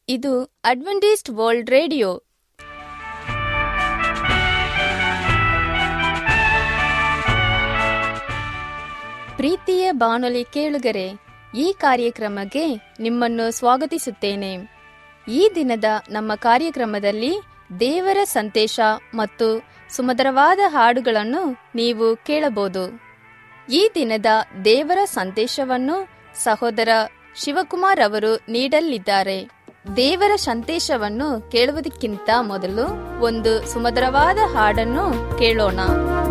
ಇದು Adventist world radio ಪ್ರೀತಿಯ ಬಾನುಲಿ ಕೇಳುಗರೆ ಈ ಕಾರ್ಯಕ್ರಮಕ್ಕೆ ನಿಮ್ಮನ್ನು ಸ್ವಾಗತಿಸುತ್ತೇನೆ ಈ ದಿನದ ನಮ್ಮ ಕಾರ್ಯಕ್ರಮದಲ್ಲಿ ದೇವರ ಸಂದೇಶ ಮತ್ತು ಸುಮಧುರವಾದ ಹಾಡುಗಳನ್ನು ನೀವು ಕೇಳಬಹುದು ಈ ದಿನದ ದೇವರ ಸಂದೇಶವನ್ನು ಸಹೋದರ ಶಿವಕುಮಾರ್ ಅವರು ನೀಡಲಿದ್ದಾರೆ ದೇವರ ಸಂದೇಶವನ್ನು ಕೇಳುವುದಕ್ಕಿಂತ ಮೊದಲು ಒಂದು ಸುಮಧುರವಾದ ಹಾಡನ್ನು ಕೇಳೋಣ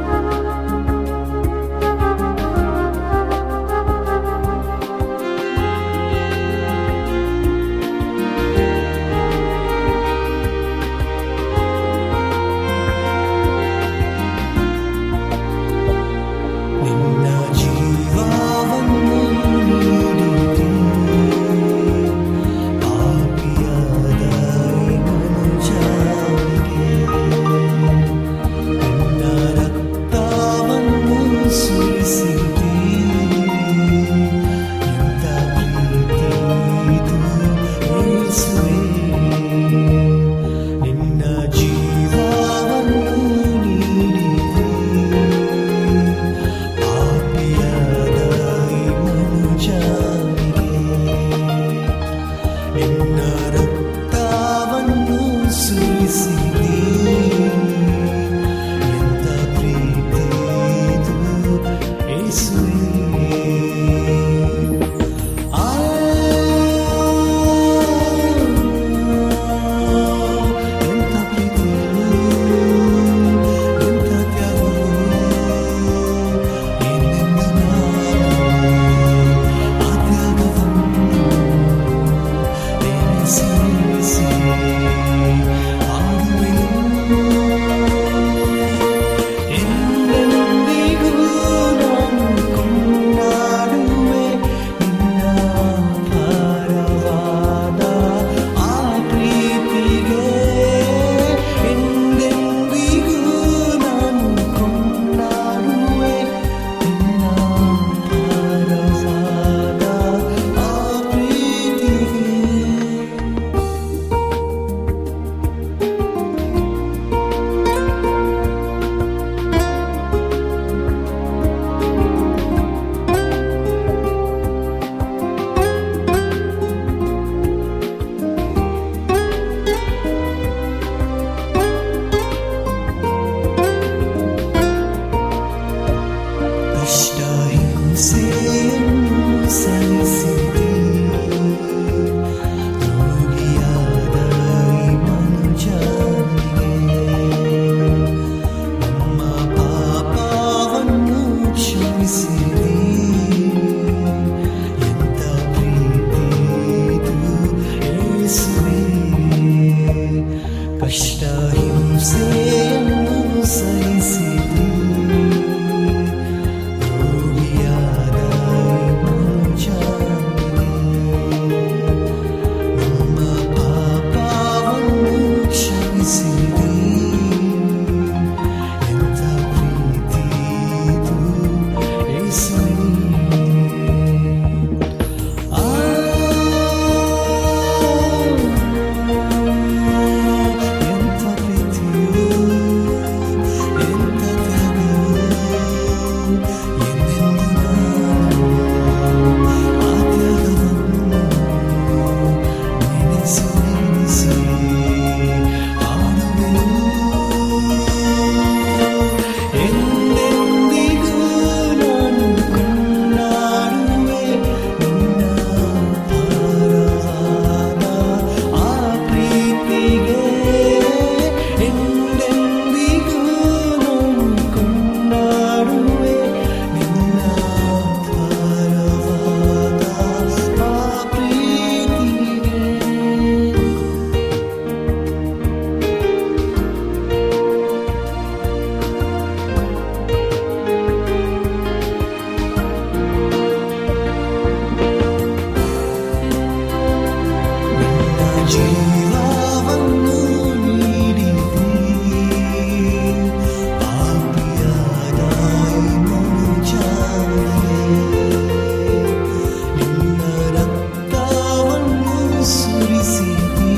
ನಿನ್ನ ಜೀವವನ್ನು ನೀಡಿದೆ ಪಾಪಿಯಾದ ಈ ಮನುಜನಿಗೆ ನಿನ್ನ ರಕ್ತವನ್ನು ಸುರಿಸಿದೆ ಎಂಥ ಪ್ರೀತಿ ಇದು ಯೇಸುವೇ ನಿನ್ನ ಜೀವವನ್ನು ನೀಡಿದೆ ಪಾಪಿಯಾದ ಈ ಮನುಜನಿಗೆ ನಿನ್ನ ರಕ್ತವನ್ನು ಸುರಿಸಿದೆ ಎಂಥ ಪ್ರೀತಿ ಇದು ಯೇಸುವೇ ಆ ಎಂಥ ಪ್ರೀತಿ ಎಂಥ ತ್ಯಾಗ ಏನೆಂದು ನಾನು ಆ ತ್ಯಾಗವನ್ನು ನೆನೆಸಿ ಆಡುವೆನು ಎಂದೆಂದಿಗೂ ನಾನು ಕೊಂಡಾಡುವೆ ನಿನ್ನ ಅಪಾರವಾದ ಆ ಪ್ರೀತಿಗೆ ಎಂದೆಂದಿಗೂ ನಾನು ಕೊಂಡಾಡುವೆ ನಿನ್ನ ಅಪಾರವಾದ ಆ ಪ್ರೀತಿಗೆ ಕಷ್ಟ ಹಿಂಸೆಯನ್ನು ಸಹಿಸಿದೆ ರೋಗಿಯಾದ ಈ ಮನುಜನಿಗೆ ನಮ್ಮ ಪಾಪವನ್ನು ಕ್ಷಮಿಸಿದೆ ಎಂಥ ಪ್ರೀತಿ ಇದು ಯೇಸುವೇ ಕಷ್ಟ ಹಿಂಸೆಯನ್ನು ಸಹಿಸಿದೆ ರೋಗಿಯಾದ ಈ ಮನುಜನಿಗೆ ನಮ್ಮ ಪಾಪವನ್ನು ಕ್ಷಮಿಸಿದೆ ಎಂಥ ಪ್ರೀತಿ ಇದು ಯೇಸುವೇ ಆ ಎಂಥ ಪ್ರೀತಿಯು ಎಂಥ ತ್ಯಾಗವು ಎಂದೆಂದು ನಾನು ಆ ತ್ಯಾಗವನ್ನು ನೆನೆಸಿ ನೆನೆಸಿ ಆಡುವೆನು ಎಂದೆಂದಿಗೂ ನಾನು ಕೊಂಡಾಡುವೆ ನಿನ್ನ ಅಪಾರವಾದ ಆ ಪ್ರೀತಿಗೆ ಎಂದೆಂದಿಗೂ ನಾನು ಕೊಂಡಾಡುವೆ ನಿನ್ನ ಅಪಾರವಾದ ಆ ಪ್ರೀತಿಗೆ ನಿನ್ನ ಜೀವವನ್ನು ನೀಡಿದೆ ಪಾಪಿಯಾದ ಈ ಮನುಜನಿಗೆ ನಿನ್ನ ರಕ್ತವನ್ನು ಸುರಿಸಿದೆ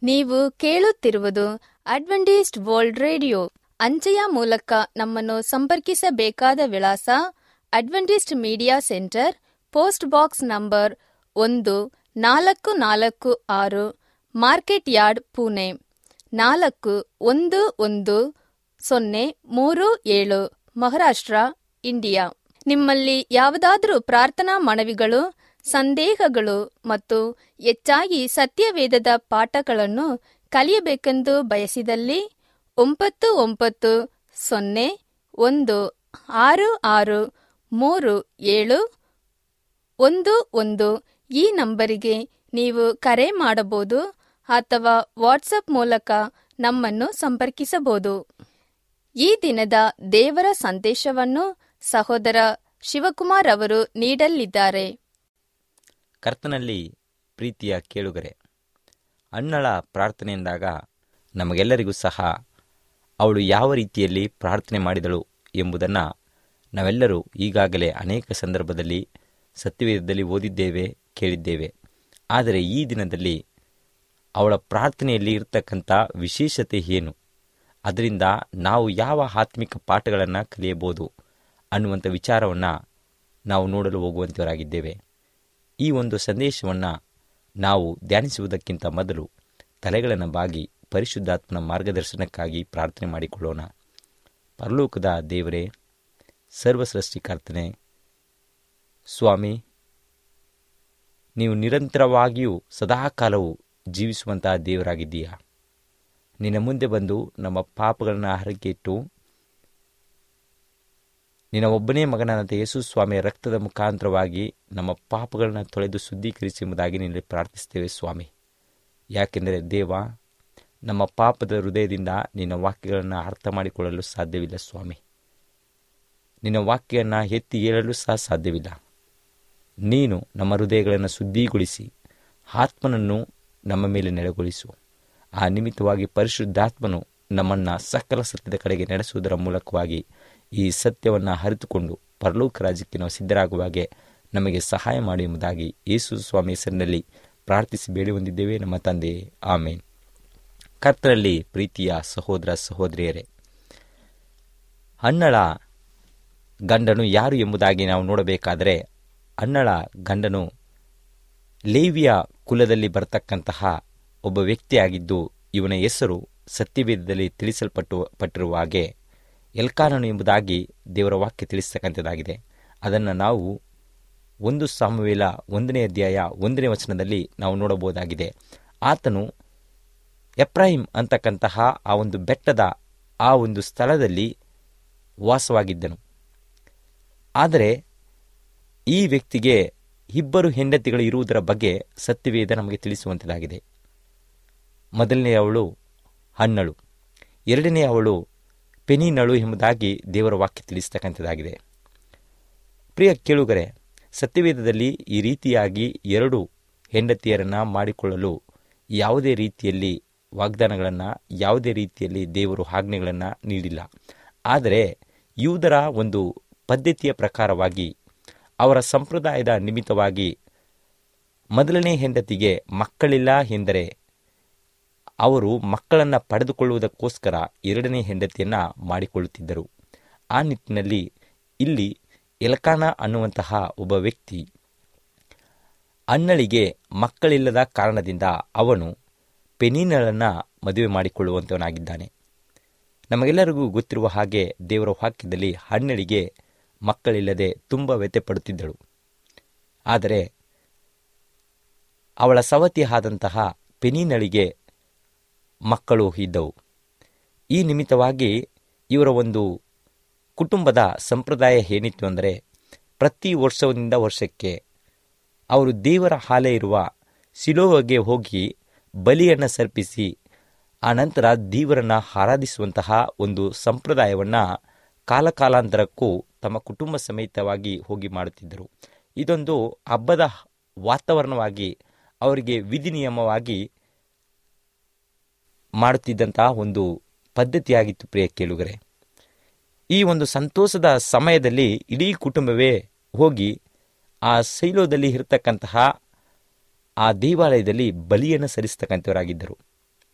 ನೀವು ಕೇಳುತ್ತಿರುವುದು ಅಡ್ವೆಂಟಿಸ್ಟ್ ವರ್ಲ್ಡ್ ರೇಡಿಯೋ ಅಂಚೆಯ ಮೂಲಕ ನಮ್ಮನ್ನು ಸಂಪರ್ಕಿಸಬೇಕಾದ ವಿಳಾಸ Adventist media centre post box number ಒಂದು ನಾಲ್ಕು ನಾಲ್ಕು ಆರು ಮಾರ್ಕೆಟ್ ಯಾರ್ಡ್ ಪುಣೆ ನಾಲ್ಕು ಒಂದು ಒಂದು ಸೊನ್ನೆ ಮೂರು ಏಳು ಮಹಾರಾಷ್ಟ್ರ ಇಂಡಿಯಾ ನಿಮ್ಮಲ್ಲಿ ಯಾವುದಾದರೂ ಪ್ರಾರ್ಥನಾ ಮನವಿಗಳು ಸಂದೇಹಗಳು ಮತ್ತು ಹೆಚ್ಚಾಗಿ ಸತ್ಯವೇದದ ಪಾಠಗಳನ್ನು ಕಲಿಯಬೇಕೆಂದು ಬಯಸಿದಲ್ಲಿ ಒಂಬತ್ತು ಒಂಬತ್ತು ಸೊನ್ನೆ ಒಂದು ಆರು ಆರು ಮೂರು ಏಳು ಒಂದು ಒಂದು ಈ ನಂಬರಿಗೆ ನೀವು ಕರೆ ಮಾಡಬಹುದು ಅಥವಾ ವಾಟ್ಸಪ್ ಮೂಲಕ ನಮ್ಮನ್ನು ಸಂಪರ್ಕಿಸಬಹುದು ಈ ದಿನದ ದೇವರ ಸಂದೇಶವನ್ನು ಸಹೋದರ ಶಿವಕುಮಾರ್ ಅವರು ನೀಡಲಿದ್ದಾರೆ ಕರ್ತನಲ್ಲಿ ಪ್ರೀತಿಯ ಕೇಳುಗರೆ ಅಣ್ಣಳ ಪ್ರಾರ್ಥನೆ ಎಂದಾಗ ನಮಗೆಲ್ಲರಿಗೂ ಸಹ ಅವಳು ಯಾವ ರೀತಿಯಲ್ಲಿ ಪ್ರಾರ್ಥನೆ ಮಾಡಿದಳು ಎಂಬುದನ್ನು ನಾವೆಲ್ಲರೂ ಈಗಾಗಲೇ ಅನೇಕ ಸಂದರ್ಭದಲ್ಲಿ ಸತ್ಯವೇದದಲ್ಲಿ ಓದಿದ್ದೇವೆ ಕೇಳಿದ್ದೇವೆ ಆದರೆ ಈ ದಿನದಲ್ಲಿ ಅವಳ ಪ್ರಾರ್ಥನೆಯಲ್ಲಿ ಇರತಕ್ಕಂಥ ವಿಶೇಷತೆ ಏನು ಅದರಿಂದ ನಾವು ಯಾವ ಆತ್ಮಿಕ ಪಾಠಗಳನ್ನು ಕಲಿಯಬಹುದು ಅನ್ನುವಂಥ ವಿಚಾರವನ್ನು ನಾವು ನೋಡಲು ಹೋಗುವಂತವರಾಗಿದ್ದೇವೆ ಈ ಒಂದು ಸಂದೇಶವನ್ನು ನಾವು ಧ್ಯಾನಿಸುವುದಕ್ಕಿಂತ ಮೊದಲು ತಲೆಗಳನ್ನು ಬಾಗಿ ಪರಿಶುದ್ಧಾತ್ಮನ ಮಾರ್ಗದರ್ಶನಕ್ಕಾಗಿ ಪ್ರಾರ್ಥನೆ ಮಾಡಿಕೊಳ್ಳೋಣ ಪರಲೋಕದ ದೇವರೇ ಸರ್ವಸೃಷ್ಟಿಕರ್ತನೆ ಸ್ವಾಮಿ ನೀವು ನಿರಂತರವಾಗಿಯೂ ಸದಾಕಾಲವೂ ಜೀವಿಸುವಂತಹ ದೇವರಾಗಿದ್ದೀಯಾ ನಿನ್ನ ಮುಂದೆ ಬಂದು ನಮ್ಮ ಪಾಪಗಳನ್ನು ಹರಕೆ ಇಟ್ಟು ನಿನ್ನ ಒಬ್ಬನೇ ಮಗನಾದಂಥ ಯೇಸು ಸ್ವಾಮಿಯ ರಕ್ತದ ಮುಖಾಂತರವಾಗಿ ನಮ್ಮ ಪಾಪಗಳನ್ನು ತೊಳೆದು ಶುದ್ಧೀಕರಿಸಿ ಎಂಬುದಾಗಿ ನಿನ್ನಲ್ಲಿ ಪ್ರಾರ್ಥಿಸ್ತೇವೆ ಸ್ವಾಮಿ ಯಾಕೆಂದರೆ ದೇವ ನಮ್ಮ ಪಾಪದ ಹೃದಯದಿಂದ ನಿನ್ನ ವಾಕ್ಯಗಳನ್ನು ಅರ್ಥ ಮಾಡಿಕೊಳ್ಳಲು ಸಾಧ್ಯವಿಲ್ಲ ಸ್ವಾಮಿ ನಿನ್ನ ವಾಕ್ಯವನ್ನು ಎತ್ತಿ ಹೇಳಲು ಸಹ ಸಾಧ್ಯವಿಲ್ಲ ನೀನು ನಮ್ಮ ಹೃದಯಗಳನ್ನು ಶುದ್ಧಿಗೊಳಿಸಿ ಆತ್ಮನನ್ನು ನಮ್ಮ ಮೇಲೆ ನೆಲೆಗೊಳಿಸು ಆ ನಿಮಿತ್ತವಾಗಿ ಪರಿಶುದ್ಧಾತ್ಮನು ನಮ್ಮನ್ನು ಸಕಲ ಸತ್ಯದ ಕಡೆಗೆ ನಡೆಸುವುದರ ಮೂಲಕವಾಗಿ ಈ ಸತ್ಯವನ್ನು ಅರಿತುಕೊಂಡು ಪರಲೋಕ ರಾಜ್ಯಕ್ಕೆ ನಾವು ಸಿದ್ಧರಾಗುವಾಗೆ ನಮಗೆ ಸಹಾಯ ಮಾಡಿ ಎಂಬುದಾಗಿ ಯೇಸು ಸ್ವಾಮಿ ಹೆಸರಿನಲ್ಲಿ ಪ್ರಾರ್ಥಿಸಿ ಬೇಡಿ ಹೊಂದಿದ್ದೇವೆ ನಮ್ಮ ತಂದೆ ಆಮೇನ್ ಕರ್ತರಲ್ಲಿ ಪ್ರೀತಿಯ ಸಹೋದರ ಸಹೋದರಿಯರೇ ಅಣ್ಣಳ ಗಂಡನು ಯಾರು ಎಂಬುದಾಗಿ ನಾವು ನೋಡಬೇಕಾದರೆ ಅಣ್ಣಳ ಗಂಡನು ಲೇವಿಯ ಕುಲದಲ್ಲಿ ಬರತಕ್ಕಂತಹ ಒಬ್ಬ ವ್ಯಕ್ತಿಯಾಗಿದ್ದು ಇವನ ಹೆಸರು ಸತ್ಯವೇದದಲ್ಲಿ ತಿಳಿಸಲ್ಪಟ್ಟು ಪಟ್ಟಿರುವ ಹಾಗೆ ಎಲ್ಕಾನನು ಎಂಬುದಾಗಿ ದೇವರ ವಾಕ್ಯ ತಿಳಿಸ್ತಕ್ಕಂಥದ್ದಾಗಿದೆ ಅದನ್ನು ನಾವು ಒಂದು ಸಾಮುವೇಲ ಒಂದನೇ ಅಧ್ಯಾಯ ಒಂದನೇ ವಚನದಲ್ಲಿ ನಾವು ನೋಡಬಹುದಾಗಿದೆ ಆತನು ಎಪ್ರಾಹಿಂ ಅಂತಕ್ಕಂತಹ ಆ ಒಂದು ಬೆಟ್ಟದ ಆ ಒಂದು ಸ್ಥಳದಲ್ಲಿ ವಾಸವಾಗಿದ್ದನು ಆದರೆ ಈ ವ್ಯಕ್ತಿಗೆ ಇಬ್ಬರು ಹೆಂಡತಿಗಳು ಇರುವುದರ ಬಗ್ಗೆ ಸತ್ಯವೇದ ನಮಗೆ ತಿಳಿಸುವಂಥದ್ದಾಗಿದೆ ಮೊದಲನೆಯವಳು ಹಣ್ಣಳು ಎರಡನೇ ಅವಳು ಪೆನಿನಳು ಎಂಬುದಾಗಿ ದೇವರ ವಾಕ್ಯ ತಿಳಿಸ್ತಕ್ಕಂಥದ್ದಾಗಿದೆ ಪ್ರಿಯ ಕೇಳುಗರೆ ಸತ್ಯವೇದದಲ್ಲಿ ಈ ರೀತಿಯಾಗಿ ಎರಡು ಹೆಂಡತಿಯರನ್ನು ಮಾಡಿಕೊಳ್ಳಲು ಯಾವುದೇ ರೀತಿಯಲ್ಲಿ ವಾಗ್ದಾನಗಳನ್ನು ಯಾವುದೇ ರೀತಿಯಲ್ಲಿ ದೇವರು ಆಜ್ಞೆಗಳನ್ನು ನೀಡಿಲ್ಲ ಆದರೆ ಯೂದರ ಒಂದು ಪದ್ಧತಿಯ ಪ್ರಕಾರವಾಗಿ ಅವರ ಸಂಪ್ರದಾಯದ ನಿಮಿತ್ತವಾಗಿ ಮೊದಲನೇ ಹೆಂಡತಿಗೆ ಮಕ್ಕಳಿಲ್ಲ ಎಂದರೆ ಅವರು ಮಕ್ಕಳನ್ನು ಪಡೆದುಕೊಳ್ಳುವುದಕ್ಕೋಸ್ಕರ ಎರಡನೇ ಹೆಂಡತಿಯನ್ನು ಮಾಡಿಕೊಳ್ಳುತ್ತಿದ್ದರು ಆ ನಿಟ್ಟಿನಲ್ಲಿ ಇಲ್ಲಿ ಎಲಕಾನ ಅನ್ನುವಂತಹ ಒಬ್ಬ ವ್ಯಕ್ತಿ ಅಣ್ಣಳಿಗೆ ಮಕ್ಕಳಿಲ್ಲದ ಕಾರಣದಿಂದ ಅವನು ಪೆನೀನಳನ್ನು ಮದುವೆ ಮಾಡಿಕೊಳ್ಳುವಂತವನಾಗಿದ್ದಾನೆ ನಮಗೆಲ್ಲರಿಗೂ ಗೊತ್ತಿರುವ ಹಾಗೆ ದೇವರ ವಾಕ್ಯದಲ್ಲಿ ಹಣ್ಣಳಿಗೆ ಮಕ್ಕಳಿಲ್ಲದೆ ತುಂಬ ವ್ಯತ್ಯಪಡುತ್ತಿದ್ದಳು ಆದರೆ ಅವಳ ಸವತಿ ಆದಂತಹ ಪೆನೀನಳಿಗೆ ಮಕ್ಕಳು ಇದ್ದವು ಈ ನಿಮಿತ್ತವಾಗಿ ಇವರ ಒಂದು ಕುಟುಂಬದ ಸಂಪ್ರದಾಯ ಏನಿತ್ತು ಅಂದರೆ ಪ್ರತಿ ವರ್ಷದಿಂದ ವರ್ಷಕ್ಕೆ ಅವರು ದೇವರ ಹಾಲೆ ಇರುವ ಸಿಲೋವಗೆ ಹೋಗಿ ಬಲಿಯನ್ನು ಸರ್ಪಿಸಿ ಆ ನಂತರ ದೇವರನ್ನು ಆರಾಧಿಸುವಂತಹ ಒಂದು ಸಂಪ್ರದಾಯವನ್ನು ಕಾಲಕಾಲಾಂತರಕ್ಕೂ ತಮ್ಮ ಕುಟುಂಬ ಸಮೇತವಾಗಿ ಹೋಗಿ ಮಾಡುತ್ತಿದ್ದರು ಇದೊಂದು ಹಬ್ಬದ ವಾತಾವರಣವಾಗಿ ಅವರಿಗೆ ವಿಧಿ ನಿಯಮವಾಗಿ ಮಾಡುತ್ತಿದ್ದಂತಹ ಒಂದು ಪದ್ಧತಿಯಾಗಿತ್ತು ಪ್ರಿಯ ಕೇಳುಗರೆ ಈ ಒಂದು ಸಂತೋಷದ ಸಮಯದಲ್ಲಿ ಇಡೀ ಕುಟುಂಬವೇ ಹೋಗಿ ಆ ಶೈಲೋದಲ್ಲಿ ಇರತಕ್ಕಂತಹ ಆ ದೇವಾಲಯದಲ್ಲಿ ಬಲಿಯನ್ನು ಸಲ್ಲಿಸ್ತಕ್ಕಂಥವರಾಗಿದ್ದರು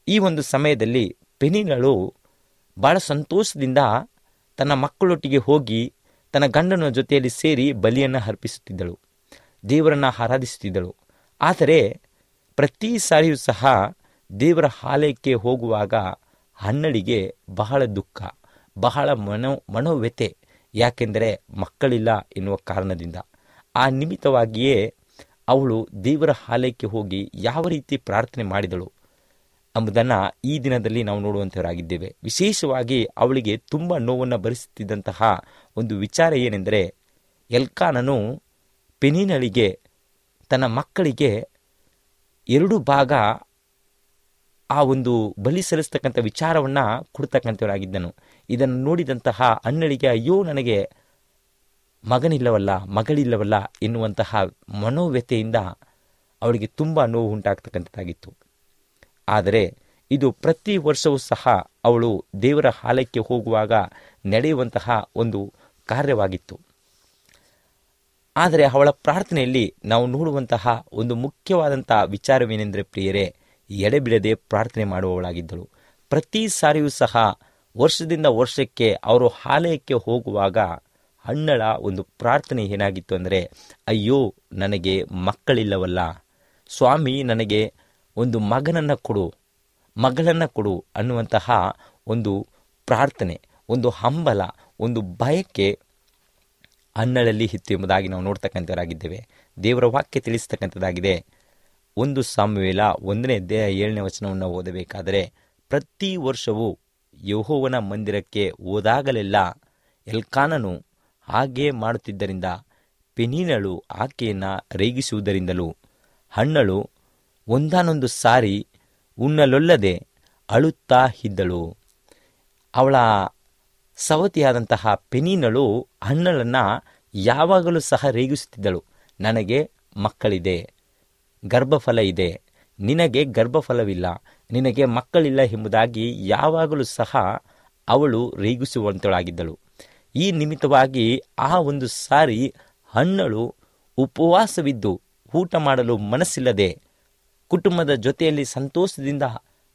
ಈ ಒಂದು ಸಮಯದಲ್ಲಿ ಪೆನಿನಳು ಬಹಳ ಸಂತೋಷದಿಂದ ತನ್ನ ಮಕ್ಕಳೊಟ್ಟಿಗೆ ಹೋಗಿ ತನ್ನ ಗಂಡನ ಜೊತೆಯಲ್ಲಿ ಸೇರಿ ಬಲಿಯನ್ನು ಅರ್ಪಿಸುತ್ತಿದ್ದಳು ದೇವರನ್ನು ಆರಾಧಿಸುತ್ತಿದ್ದಳು ಆದರೆ ಪ್ರತಿ ಸಾರಿಯೂ ಸಹ ದೇವರ ಆಲಯಕ್ಕೆ ಹೋಗುವಾಗ ಹಣ್ಣಳಿಗೆ ಬಹಳ ದುಃಖ ಬಹಳ ಮನೋ ಮನೋವ್ಯತೆ ಯಾಕೆಂದರೆ ಮಕ್ಕಳಿಲ್ಲ ಎನ್ನುವ ಕಾರಣದಿಂದ ಆ ನಿಮಿತ್ತವಾಗಿಯೇ ಅವಳು ದೇವರ ಆಲಯಕ್ಕೆ ಹೋಗಿ ಯಾವ ರೀತಿ ಪ್ರಾರ್ಥನೆ ಮಾಡಿದಳು ಎಂಬುದನ್ನು ಈ ದಿನದಲ್ಲಿ ನಾವು ನೋಡುವಂತವರಾಗಿದ್ದೇವೆ ವಿಶೇಷವಾಗಿ ಅವಳಿಗೆ ತುಂಬ ನೋವನ್ನು ಭರಿಸುತ್ತಿದ್ದಂತಹ ಒಂದು ವಿಚಾರ ಏನೆಂದರೆ ಎಲ್ಕಾನನು ಪೆನಿನಳಿಗೆ ತನ್ನ ಮಕ್ಕಳಿಗೆ ಎರಡು ಭಾಗ ಆ ಒಂದು ಬಲಿ ಸಲ್ಲಿಸ್ತಕ್ಕಂಥ ವಿಚಾರವನ್ನು ಕೊಡ್ತಕ್ಕಂಥವರಾಗಿದ್ದನು ಇದನ್ನು ನೋಡಿದಂತಹ ಅಣ್ಣಳಿಗೆ ಅಯ್ಯೋ ನನಗೆ ಮಗನಿಲ್ಲವಲ್ಲ ಮಗಳಿಲ್ಲವಲ್ಲ ಎನ್ನುವಂತಹ ಮನೋವ್ಯತೆಯಿಂದ ಅವಳಿಗೆ ತುಂಬ ನೋವು ಉಂಟಾಗ್ತಕ್ಕಂಥದ್ದಾಗಿತ್ತು ಆದರೆ ಇದು ಪ್ರತಿ ವರ್ಷವೂ ಸಹ ಅವಳು ದೇವರ ಆಲಯಕ್ಕೆ ಹೋಗುವಾಗ ನಡೆಯುವಂತಹ ಒಂದು ಕಾರ್ಯವಾಗಿತ್ತು ಆದರೆ ಅವಳ ಪ್ರಾರ್ಥನೆಯಲ್ಲಿ ನಾವು ನೋಡುವಂತಹ ಒಂದು ಮುಖ್ಯವಾದಂತಹ ವಿಚಾರವೇನೆಂದರೆ ಪ್ರಿಯರೇ ಎಡೆಬಿಡದೆ ಪ್ರಾರ್ಥನೆ ಮಾಡುವವಳಾಗಿದ್ದಳು ಪ್ರತಿ ಸಾರಿಯೂ ಸಹ ವರ್ಷದಿಂದ ವರ್ಷಕ್ಕೆ ಅವರು ಆಲಯಕ್ಕೆ ಹೋಗುವಾಗ ಹಣ್ಣಳ ಒಂದು ಪ್ರಾರ್ಥನೆ ಏನಾಗಿತ್ತು ಅಂದರೆ ಅಯ್ಯೋ ನನಗೆ ಮಕ್ಕಳಿಲ್ಲವಲ್ಲ ಸ್ವಾಮಿ ನನಗೆ ಒಂದು ಮಗನನ್ನು ಕೊಡು ಮಗಳನ್ನು ಕೊಡು ಅನ್ನುವಂತಹ ಒಂದು ಪ್ರಾರ್ಥನೆ ಒಂದು ಹಂಬಲ ಒಂದು ಭಯಕ್ಕೆ ಹಣ್ಣಳಲ್ಲಿ ಇತ್ತು ಎಂಬುದಾಗಿ ನಾವು ನೋಡ್ತಕ್ಕಂಥವರಾಗಿದ್ದೇವೆ ದೇವರ ವಾಕ್ಯ ತಿಳಿಸ್ತಕ್ಕಂಥದ್ದಾಗಿದೆ ಒಂದು ಸಾಮ್ಯವೇಲ ಒಂದನೇ ದೇಹ ಏಳನೇ ವಚನವನ್ನು ಓದಬೇಕಾದರೆ ಪ್ರತಿ ವರ್ಷವೂ ಯಹೋವನ ಮಂದಿರಕ್ಕೆ ಹೋದಾಗಲೆಲ್ಲ ಎಲ್ಕಾನನು ಹಾಗೆ ಮಾಡುತ್ತಿದ್ದರಿಂದ ಪೆನೀನಳು ಆಕೆಯನ್ನು ರೇಗಿಸುವುದರಿಂದಲೂ ಹಣ್ಣಳು ಒಂದಾನೊಂದು ಸಾರಿ ಉಣ್ಣಲೊಲ್ಲದೆ ಅಳುತ್ತಾ ಇದ್ದಳು ಅವಳ ಸವತಿಯಾದಂತಹ ಪೆನೀನಳು ಹಣ್ಣಳನ್ನು ಯಾವಾಗಲೂ ಸಹ ರೇಗಿಸುತ್ತಿದ್ದಳು ನನಗೆ ಮಕ್ಕಳಿದೆ ಗರ್ಭಫಲ ಇದೆ ನಿನಗೆ ಗರ್ಭಫಲವಿಲ್ಲ ನಿನಗೆ ಮಕ್ಕಳಿಲ್ಲ ಎಂಬುದಾಗಿ ಯಾವಾಗಲೂ ಸಹ ಅವಳು ರೇಗಿಸುವಂತಳಾಗಿದ್ದಳು ಈ ನಿಮಿತ್ತವಾಗಿ ಆ ಒಂದು ಸಾರಿ ಹಣ್ಣಳು ಉಪವಾಸವಿದ್ದು ಊಟ ಮಾಡಲು ಮನಸ್ಸಿಲ್ಲದೆ ಕುಟುಂಬದ ಜೊತೆಯಲ್ಲಿ ಸಂತೋಷದಿಂದ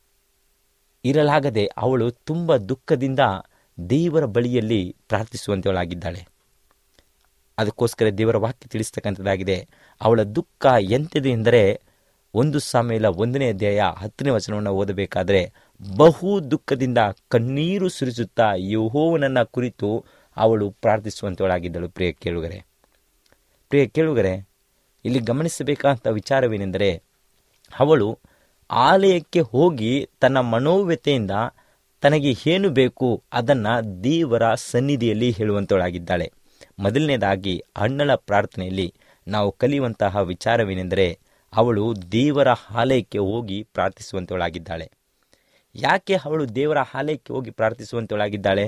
ಇರಲಾಗದೆ ಅವಳು ತುಂಬ ದುಃಖದಿಂದ ದೇವರ ಬಳಿಯಲ್ಲಿ ಪ್ರಾರ್ಥಿಸುವಂತವಳಾಗಿದ್ದಾಳೆ ಅದಕ್ಕೋಸ್ಕರ ದೇವರ ವಾಕ್ಯ ತಿಳಿಸ್ತಕ್ಕಂಥದ್ದಾಗಿದೆ ಅವಳ ದುಃಖ ಎಂತಿದೆ ಎಂದರೆ ಒಂದು ಸಾಮೇಲ ಒಂದನೇ ಅಧ್ಯಾಯ ಹತ್ತನೇ ವಚನವನ್ನು ಓದಬೇಕಾದರೆ ಬಹು ದುಃಖದಿಂದ ಕಣ್ಣೀರು ಸುರಿಸುತ್ತಾ ಯಹೋವನನ್ನ ಕುರಿತು ಅವಳು ಪ್ರಾರ್ಥಿಸುವಂತವಳಾಗಿದ್ದಳು ಪ್ರಿಯ ಕೇಳುಗರೆ ಪ್ರಿಯ ಕೇಳುಗರೆ ಇಲ್ಲಿ ಗಮನಿಸಬೇಕಾದಂಥ ವಿಚಾರವೇನೆಂದರೆ ಅವಳು ಆಲಯಕ್ಕೆ ಹೋಗಿ ತನ್ನ ಮನೋವ್ಯತೆಯಿಂದ ತನಗೆ ಏನು ಬೇಕು ಅದನ್ನು ದೇವರ ಸನ್ನಿಧಿಯಲ್ಲಿ ಹೇಳುವಂತವಳಾಗಿದ್ದಾಳೆ ಮೊದಲನೇದಾಗಿ ಅಣ್ಣಳ ಪ್ರಾರ್ಥನೆಯಲ್ಲಿ ನಾವು ಕಲಿಯುವಂತಹ ವಿಚಾರವೇನೆಂದರೆ ಅವಳು ದೇವರ ಆಲಯಕ್ಕೆ ಹೋಗಿ ಪ್ರಾರ್ಥಿಸುವಂತವಳಾಗಿದ್ದಾಳೆ ಯಾಕೆ ಅವಳು ದೇವರ ಆಲಯಕ್ಕೆ ಹೋಗಿ ಪ್ರಾರ್ಥಿಸುವಂತವಳಾಗಿದ್ದಾಳೆ